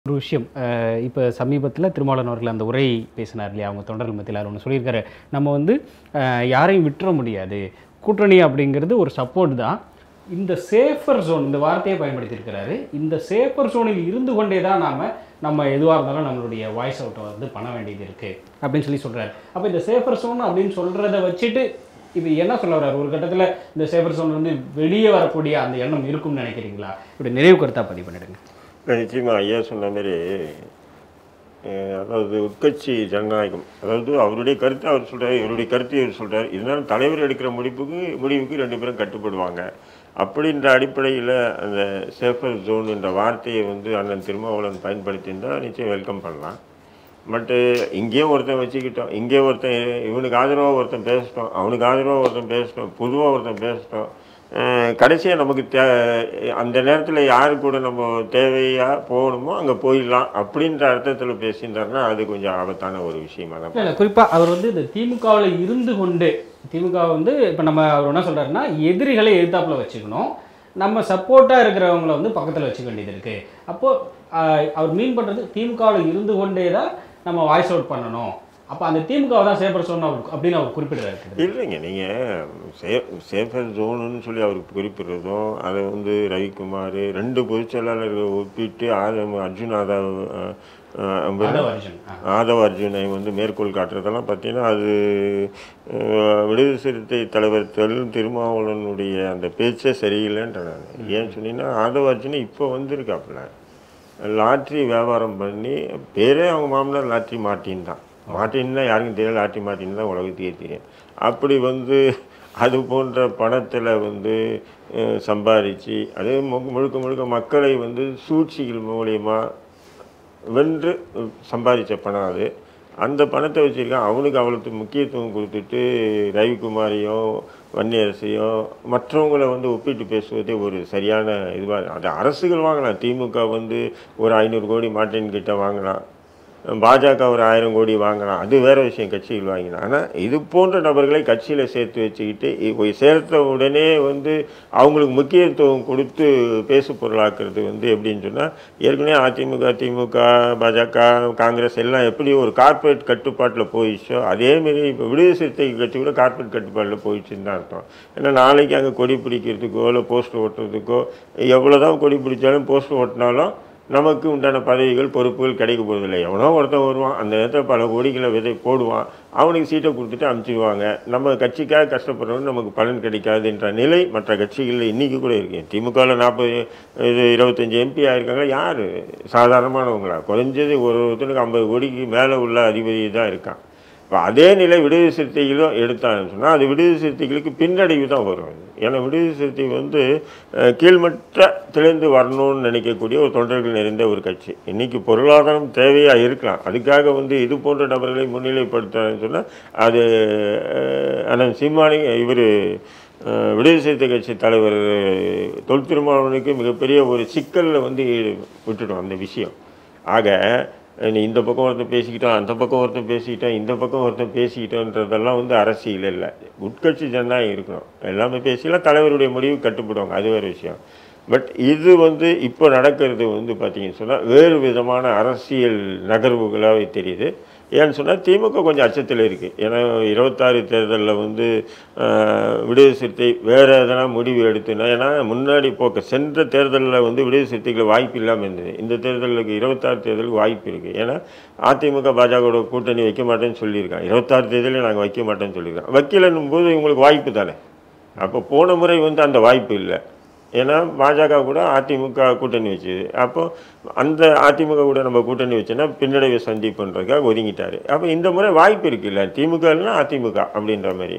ஒரு விஷயம் இப்போ சமீபத்தில் திருமாவளவன் அவர்கள் அந்த உரை பேசினார் இல்லையா அவங்க தொண்டர்கள் மத்தியில் அவர் ஒன்று சொல்லியிருக்காரு நம்ம வந்து அஹ், யாரையும் விட்டுற முடியாது கூட்டணி அப்படிங்கிறது ஒரு சப்போர்ட் தான் இந்த சேஃபர் ஜோன் இந்த வார்த்தையை பயன்படுத்தியிருக்கிறாரு இந்த சேஃபர் ஜோனில் இருந்து கொண்டே தான் நாம் நம்ம எதுவாக இருந்தாலும் நம்மளுடைய வாய்ஸ் அவுட்டை வந்து பண்ண வேண்டியது இருக்குது அப்படின்னு சொல்லி சொல்கிறாரு அப்போ இந்த சேஃபர் ஜோன் அப்படின்னு சொல்கிறத வச்சுட்டு இது என்ன சொல்ல வர்றாரு ஒரு கட்டத்தில் இந்த சேஃபர் ஜோன் வந்து வெளியே வரக்கூடிய அந்த எண்ணம் இருக்கும்னு நினைக்கிறீங்களா இப்படி நிறைவு கருத்தாக பதிவு பண்ணிடுங்க இப்ப நிச்சயமா ஐயா சொன்ன மாதிரி அஹ், அதாவது உட்கட்சி ஜனநாயகம் அதாவது அவருடைய கருத்தை அவர் சொல்றாரு இவருடைய கருத்தை இவர் சொல்றாரு இதனால தலைவர் எடுக்கிற முடிவுக்கு முடிவுக்கு ரெண்டு பேரும் கட்டுப்படுவாங்க அப்படின்ற அடிப்படையில் அந்த சேஃபர் ஜோன் என்ற வார்த்தையை வந்து அண்ணன் திருமாவளவன் பயன்படுத்தியிருந்தால் நிச்சயம் வெல்கம் பண்ணலாம் பட்டு இங்கேயும் ஒருத்தன் வச்சுக்கிட்டோம் இங்கே ஒருத்தன் இவனுக்கு ஆதரவாக ஒருத்தன் பேசிட்டோம் அவனுக்கு ஆதரவாக ஒருத்தன் பேசிட்டோம் பொதுவாக ஒருத்தன் பேசிட்டோம் கடைசியாக நமக்கு தே அந்த நேரத்தில் யாரு கூட நம்ம தேவையாக போகணுமோ அங்கே போயிடலாம் அப்படின்ற அர்த்தத்தில் பேசியிருந்தாருன்னா அது கொஞ்சம் ஆபத்தான ஒரு விஷயமா தான் இல்லை இல்லை குறிப்பாக அவர் வந்து இந்த திமுகவில் இருந்து கொண்டு திமுக வந்து இப்போ நம்ம அவர் என்ன சொல்றாருன்னா எதிரிகளை எதிர்த்தாப்புல வச்சுக்கணும் நம்ம சப்போர்ட்டாக இருக்கிறவங்கள வந்து பக்கத்தில் வச்சுக்க வேண்டியது இருக்குது அப்போது அவர் மீன் பண்ணுறது திமுகவில் இருந்து கொண்டே தான் நம்ம வாய்ஸ் அவுட் பண்ணணும் அப்போ அந்த திமுகவை தான் சேப்பர் சொன்ன அப்படின்னு அவர் குறிப்பிடுறாரு இல்லைங்க நீங்கள் சே சேஃபர் ஜோனுன்னு சொல்லி அவருக்கு குறிப்பிடுறதும் அதை வந்து ரவிக்குமார் ரெண்டு பொதுச் செயலாளர்களை ஒப்பிட்டு ஆதம் அர்ஜுன் ஆதவ் அஹ், அஹ், அதான் வருஷன் ஆதவ அர்ஜுனை வந்து மேற்கோள் காட்டுறதெல்லாம் பார்த்தீங்கன்னா அது அஹ், விடுதலை சிறுத்தை தலைவர் தொல் திருமாவளவனுடைய அந்த பேச்சே சரியில்லைன்ற நான் ஏன் சொன்னீங்கன்னா ஆதவ அர்ஜுனை இப்போ வந்திருக்காப்புல லாட்ரி வியாபாரம் பண்ணி பேரே அவங்க மாமனார் லாட்ரி மாட்டின் தான் மாட்டின் தான் யாருக்கும் தெரியல லாட்ரி மாட்டின் தான் உலகத்துக்கே தெரியும் அப்படி வந்து அது போன்ற பணத்தில் வந்து அஹ், சம்பாதிச்சு அதே மு- முழுக்க முழுக்க மக்களை வந்து சூழ்ச்சிகள் மூலியமா வென்று சம்பாதிச்ச பணம் அது அந்த பணத்தை வச்சுருக்கான் அவனுக்கு அவ்வளோத்து முக்கியத்துவம் கொடுத்துட்டு ரவிக்குமாரையும் வன்னியரசையும் மற்றவங்கள வந்து ஒப்பிட்டு பேசுவதே ஒரு சரியான இதுவாக அது அரசுகள் வாங்கலாம் திமுக வந்து ஒரு ஐநூறு கோடி மாட்டின் கிட்ட வாங்கலாம் பாஜக ஒரு ஆயிரம் கோடி வாங்கலாம் அது வேற விஷயம் கட்சிகள் வாங்கினா ஆனால் இது போன்ற நபர்களை கட்சியில் சேர்த்து வச்சுக்கிட்டு இப்போ சேர்த்த உடனே வந்து அவங்களுக்கு முக்கியத்துவம் கொடுத்து பேசு பொருளாக்குறது வந்து எப்படின்னு சொன்னால் ஏற்கனவே அதிமுக திமுக பாஜக காங்கிரஸ் எல்லாம் எப்படி ஒரு கார்ப்பரேட் கட்டுப்பாட்டில் போயிடுச்சோ அதேமாரி இப்போ விடுதலை சிறுத்தை கட்சி கூட கார்ப்பரேட் கட்டுப்பாட்டில் போயிடுச்சுன்னு தான் அர்த்தம் ஏன்னா நாளைக்கு அங்கே கொடி பிடிக்கிறதுக்கோ இல்லை போஸ்டர் ஓட்டுறதுக்கோ எவ்வளோ தான் கொடி பிடிச்சாலும் போஸ்டர் ஓட்டினாலும் நமக்கு உண்டான பதவிகள் பொறுப்புகள் கிடைக்க போகிறதில்ல எவனோ ஒருத்தன் வருவான் அந்த நேரத்தில் பல கோடிகளை விதை போடுவான் அவனுக்கு சீட்டை கொடுத்துட்டு அமுச்சிடுவாங்க நம்ம கட்சிக்காக கஷ்டப்படுறவங்க நமக்கு பலன் கிடைக்காதுன்ற நிலை மற்ற கட்சிகளில் இன்றைக்கி கூட இருக்கு திமுகவில் நாற்பது இது இருபத்தஞ்சி எம்பி ஆயிருக்காங்க யார் சாதாரணமானவங்களா குறைஞ்சது ஒரு ஒருத்தனுக்கு ஐம்பது கோடிக்கு மேலே உள்ள அதிபதி தான் இருக்கான் இப்போ அதே நிலை விடுதலை சிறுத்தைகளும் எடுத்தான்னு சொன்னால் அது விடுதலை சிறுத்தைகளுக்கு பின்னடைவு தான் வரும் அது. ஏன்னா விடுதலை சிறுத்தை வந்து அஹ், கீழ்மட்ட திளைந்து வரணும்னு நினைக்கக்கூடிய ஒரு தொண்டர்கள் நிறைந்த ஒரு கட்சி இன்னைக்கு பொருளாதாரம் தேவையாக இருக்கலாம் அதுக்காக வந்து இது போன்ற நபர்களை முன்னிலைப்படுத்துறான்னு சொன்னால் அது அஹ், அண்ணன் சீமானி இவர் விடுதலை சிறுத்தை கட்சி தலைவர் தொல் திருமாவளவனுக்கு மிகப்பெரிய ஒரு சிக்கலில் வந்து விட்டுடும் அந்த விஷயம் ஆக நீ இந்த பக்கம் ஒருத்தன் பேசிக்கிட்டான் அந்த பக்கம் ஒருத்தன் பேசிக்கிட்டான் இந்த பக்கம் ஒருத்தன் பேசிக்கிட்டோன்றதெல்லாம் வந்து அரசியல் இல்லை உட்கட்சி ஜனநாயகம் இருக்கணும் எல்லாமே பேசிக்கலாம் தலைவருடைய முடிவு கட்டுப்படுவாங்க அது வேறு விஷயம் பட் இது வந்து இப்போ நடக்கிறது வந்து பார்த்தீங்கன்னு சொன்னால் வேறு விதமான அரசியல் நகர்வுகளாகவே தெரியுது ஏன்னு சொன்னால் திமுக கொஞ்சம் அச்சத்தில் இருக்குது ஏன்னா இருபத்தாறு தேர்தலில் வந்து ஆஹ், விடுதலை சிறுத்தை வேறு எதனா முடிவு எடுத்துனா ஏன்னா முன்னாடி போக்க சென்ற தேர்தலில் வந்து விடுதலை சிறுத்தைகள் வாய்ப்பு இல்லாமல் இருந்தது இந்த தேர்தலுக்கு இருபத்தாறு தேர்தலுக்கு வாய்ப்பு இருக்குது ஏன்னா அதிமுக பாஜகவோட கூட்டணி வைக்க மாட்டேன்னு சொல்லியிருக்காங்க இருபத்தாறு தேர்தலில் நாங்கள் வைக்க மாட்டேன்னு சொல்லியிருக்கோம் வைக்கலன்னும் போது இவங்களுக்கு வாய்ப்பு தானே அப்போ போன முறை வந்து அந்த வாய்ப்பு இல்லை ஏன்னா பாஜக கூட அதிமுக கூட்டணி வச்சுது அப்போ அந்த அதிமுக கூட நம்ம கூட்டணி வச்சோன்னா பின்னடைவை சந்திப்புன்றதுக்காக ஒதுங்கிட்டாரு அப்போ இந்த முறை வாய்ப்பு இருக்குல்ல திமுக இல்லைன்னா அதிமுக அப்படின்ற மாதிரி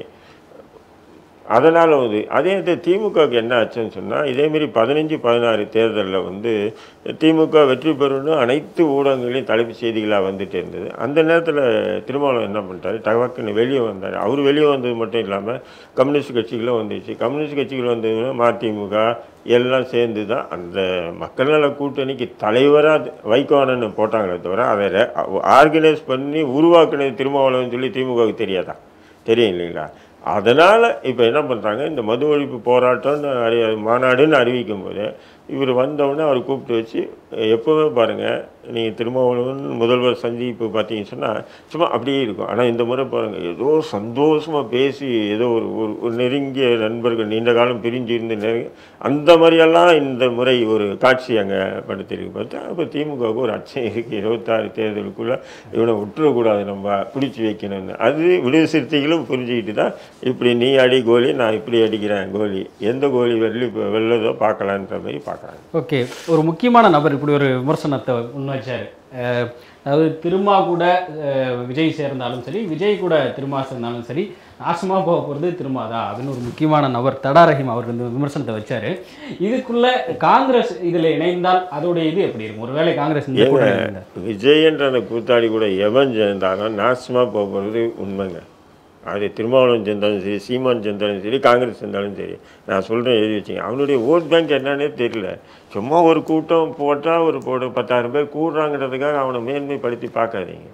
அதனால் வந்து அதே இது திமுகவுக்கு என்ன ஆச்சுன்னு சொன்னால் இதேமாரி பதினஞ்சு பதினாறு தேர்தலில் வந்து திமுக வெற்றி பெறும்னு அனைத்து ஊடகங்களையும் தலைப்புச் செய்திகளாக வந்துட்டு இருந்தது அந்த நேரத்தில் திருமாவளவன் என்ன பண்ணிட்டாரு டவக்குன்னு வெளியே வந்தார் அவர் வெளியே வந்தது மட்டும் இல்லாமல் கம்யூனிஸ்ட் கட்சிகளும் வந்துச்சு கம்யூனிஸ்ட் கட்சிகள் வந்ததுன்னா மதிமுக எல்லாம் சேர்ந்து தான் அந்த மக்கள் நல கூட்டணிக்கு தலைவராக வைகோனன்னு போட்டாங்களே தவிர அதை ஆர்கனைஸ் பண்ணி உருவாக்குனது திருமாவளவன் சொல்லி திமுகவுக்கு தெரியாதா தெரியும் இல்லைங்களா அதனால் இப்போ என்ன பண்ணுறாங்க இந்த மது ஒழிப்பு போராட்டம்னு அறி மாநாடுன்னு அறிவிக்கும் போது இவர் வந்தவுடனே அவர் கூப்பிட்டு வச்சு எப்போவே பாருங்கள் நீங்கள் திருமாவளவன் முதல்வர் சந்திப்பு பார்த்தீங்கன்னு சொன்னால் சும்மா அப்படியே இருக்கும் ஆனால் இந்த முறை பாருங்கள் ஏதோ சந்தோஷமாக பேசி ஏதோ ஒரு ஒரு ஒரு நெருங்கிய நண்பர்கள் நீண்ட காலம் பிரிஞ்சு இருந்து நெருங்கி அந்த மாதிரியெல்லாம் இந்த முறை ஒரு காட்சி அங்கே படுத்திருக்கு பார்த்தா அப்போ திமுகவுக்கு ஒரு அச்சம் இருக்குது இருபத்தாறு தேர்தலுக்குள்ளே இவனை விட்டுறக்கூடாது நம்ம பிடிச்சி வைக்கணும்னு அது விடுதலை சிறுத்தைகளும் புரிஞ்சுக்கிட்டு தான் இப்படி நீ அடி கோலி நான் இப்படி அடிக்கிறேன் கோலி எந்த கோலி வெள்ளி வெள்ளதோ பார்க்கலான்ற மாதிரி பார்க்குறாங்க ஓகே ஒரு முக்கியமான நபர் இப்படி ஒரு விமர்சனத்தை முன்வச்சார் அஹ், அதாவது திருமா கூட அஹ், விஜய் சேர்ந்தாலும் சரி விஜய் கூட திருமா சேர்ந்தாலும் சரி நாசமாக போக போகிறது திருமா தான் அப்படின்னு ஒரு முக்கியமான நபர் தடா ரஹீம் அவர் இந்த விமர்சனத்தை வச்சாரு இதுக்குள்ள காங்கிரஸ் இதில் இணைந்தால் அதோடைய இது எப்படி இருக்கும் ஒருவேளை காங்கிரஸ் இந்த ஏங்க கூட்டணியில் இருந்தா விஜயன்ற அந்த கூத்தாடி கூட எவன் சேர்ந்தாலும் நாசமாக போக போகிறது உண்மைங்க அது திருமாவளவன் சேர்ந்தாலும் சரி சீமான் சேர்ந்தாலும் சரி காங்கிரஸ் சேர்ந்தாலும் சரி நான் சொல்கிறேன் எழுதி வச்சுங்க அவனுடைய ஓட் பேங்க் என்னன்னே தெரியல சும்மா ஒரு கூட்டம் போட்டால் ஒரு போட பத்தாயிரம் பேர் கூடுறாங்கிறதுக்காக அவனை மேன்மைப்படுத்தி பார்க்காதீங்க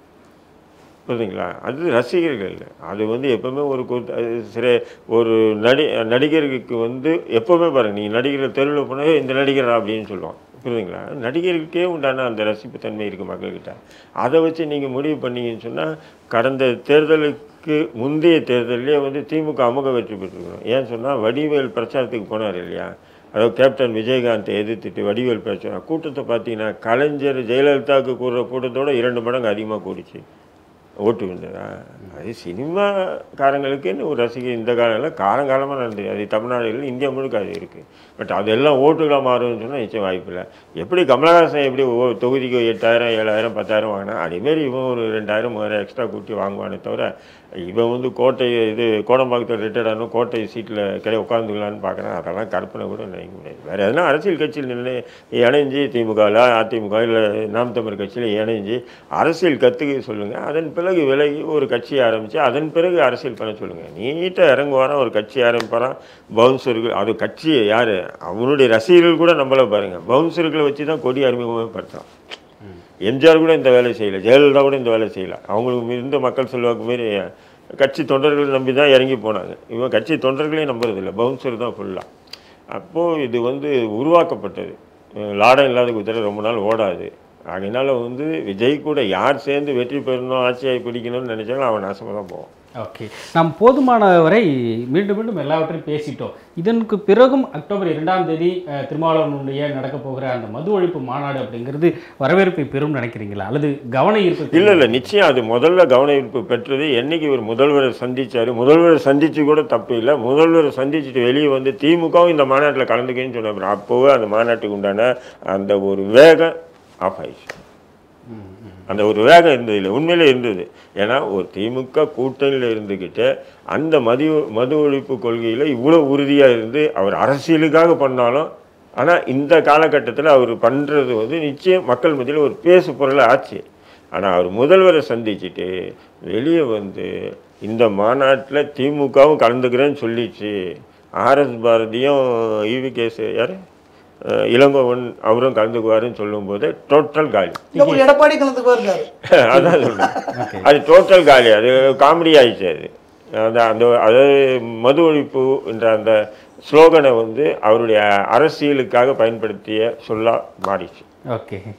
புரியுதுங்களா அது ரசிகர்கள் அது வந்து எப்பவுமே ஒரு கூத்து அது சில ஒரு நடி நடிகருக்கு வந்து எப்பவுமே பாருங்க நீங்கள் நடிகர் தெருவில் போனாவே இந்த நடிகரா அப்படின்னு சொல்லுவான் புரியுதுங்களா நடிகருக்கே உண்டான அந்த ரசிப்பு தன்மை இருக்குது மக்கள்கிட்ட அதை வச்சு நீங்கள் முடிவு பண்ணீங்கன்னு சொன்னால் கடந்த தேர்தலுக்கு முந்தைய தேர்தலிலே வந்து திமுக அமுக வெற்றி பெற்றிருக்கணும் ஏன் சொன்னால் வடிவேல் பிரச்சாரத்துக்கு போனார் இல்லையா அதாவது கேப்டன் விஜயகாந்தை எதிர்த்துட்டு வடிவேல் பிரச்சாரம் கூட்டத்தை பார்த்தீங்கன்னா கலைஞர் ஜெயலலிதாவுக்கு கூடுற கூட்டத்தோட இரண்டு மடங்கு அதிகமாக கூடிச்சு ஓட்டு விழுந்ததா அது சினிமாக்காரங்களுக்குன்னு ஒரு ரசிகர் இந்த காலங்களில் காலங்காலமாக நடந்தது அது தமிழ்நாடுகள் இந்தியா முழுக்க அது இருக்குது பட் அதெல்லாம் ஓட்டுகளாக மாறும்னு சொன்னால் நிச்சயம் வாய்ப்பு இல்லை எப்படி கமலஹாசன் எப்படி ஒவ்வொரு தொகுதிக்கு எட்டாயிரம் ஏழாயிரம் பத்தாயிரம் வாங்கினா அதேமாரி இவன் ஒரு ரெண்டாயிரம் மூவாயிரம் எக்ஸ்ட்ரா கூட்டி வாங்குவானே தவிர இவன் வந்து கோட்டை இது கோடம்பாக்கத்தில் ரிட்டையர்ட் ஆகணும் கோட்டை சீட்டில் கிடையாது உட்காந்துக்கலான்னு பார்க்குறேன் அதெல்லாம் கற்பனை கூட நினைக்க முடியாது வேறு எதனா அரசியல் கட்சியில் நின்று இணைஞ்சு திமுகவில் அதிமுக இல்லை நாம் தமிழ் கட்சியில் இணைஞ்சு அரசியல் கற்றுக்க சொல்லுங்கள் அதன் பிறகு விலகி ஒரு கட்சி ஆரம்பித்து அதன் பிறகு அரசியல் பண்ண சொல்லுங்கள் நீட்டாக இறங்குவாரான் ஒரு கட்சி ஆரம்பிப்பாரான் பவுன்சர்கள் அது கட்சி யார் அவனுடைய ரசிகர்கள் கூட நம்மள பாருங்கள் பவுன்சர்களை வச்சு தான் கொடி அறிமுகப்படுத்துறான் எம்ஜிஆர் கூட இந்த வேலை செய்யலை ஜெயலலிதா கூட இந்த வேலை செய்யலை அவங்களுக்கு இருந்த மக்கள் செல்வாக்கு மாரி கட்சி தொண்டர்கள் நம்பி தான் இறங்கி போனாங்க இவன் கட்சி தொண்டர்களையும் நம்புறதில்லை பவுன்சர் தான் ஃபுல்லாக அப்போது இது வந்து உருவாக்கப்பட்டது அஹ் லாடம் இல்லாத குதிரை ரொம்ப நாள் ஓடாது அதனால வந்து விஜய் கூட யார் சேர்ந்து வெற்றி பெறணும் ஆட்சியை பிடிக்கணும்னு நினைச்சாலும் அவன் நாசமாக தான் போவான் ஓகே நாம் போதுமான வரை மீண்டும் மீண்டும் எல்லாவற்றையும் பேசிட்டோம் இதற்கு பிறகும் அக்டோபர் இரண்டாம் தேதி அஹ், திருமாவளவனுடைய நடக்க போகிற அந்த மது ஒழிப்பு மாநாடு அப்படிங்கிறது வரவேற்பை பெறும் நினைக்கிறீங்களா அல்லது கவன ஈர்ப்பு இல்லை இல்லை நிச்சயம் அது முதல்ல கவன ஈர்ப்பு பெற்றது என்னைக்கு இவர் முதல்வரை சந்திச்சாரு முதல்வரை சந்திச்சு கூட தப்பு இல்லை முதல்வரை சந்திச்சுட்டு வெளியே வந்து திமுகவும் இந்த மாநாட்டில் கலந்துக்கன்னு சொன்னார் அப்போவே அந்த மாநாட்டுக்கு உண்டான அந்த ஒரு வேகம் ஆஃப் ஆயிடுச்சு அந்த ஒரு வேகம் இருந்தது இல்லை உண்மையிலே இருந்தது ஏன்னா ஒரு திமுக கூட்டணியில் இருந்துக்கிட்டு அந்த மது மது ஒழிப்பு கொள்கையில் இவ்வளோ உறுதியாக இருந்து அவர் அரசியலுக்காக பண்ணாலும் ஆனால் இந்த காலகட்டத்தில் அவர் பண்ணுறது வந்து நிச்சயம் மக்கள் மத்தியில் ஒரு பேசு பொருளாக ஆச்சு ஆனால் அவர் முதல்வரை சந்திச்சுட்டு வெளியே வந்து இந்த மாநாட்டில் திமுகவும் கலந்துக்கிறேன்னு சொல்லிச்சு ஆர்எஸ் பாரதியும் ஈவி கேஸ் யார் அஹ் இளங்கோவன் அவரும் கலந்துக்குவாருன்னு சொல்லும்போது டோட்டல் காலி இல்ல ஒரு எடப்பாடி கலந்துக்குவாருக்காரு அதான் சொல்றேன் அது டோட்டல் காலி அது காமெடி ஆயிடுச்சு அது அந்த அந்த அதாவது மது ஒழிப்பு என்ற அந்த ஸ்லோகனை வந்து அவருடைய அரசியலுக்காக பயன்படுத்திய சொல்லா மாறிச்சு ஓகே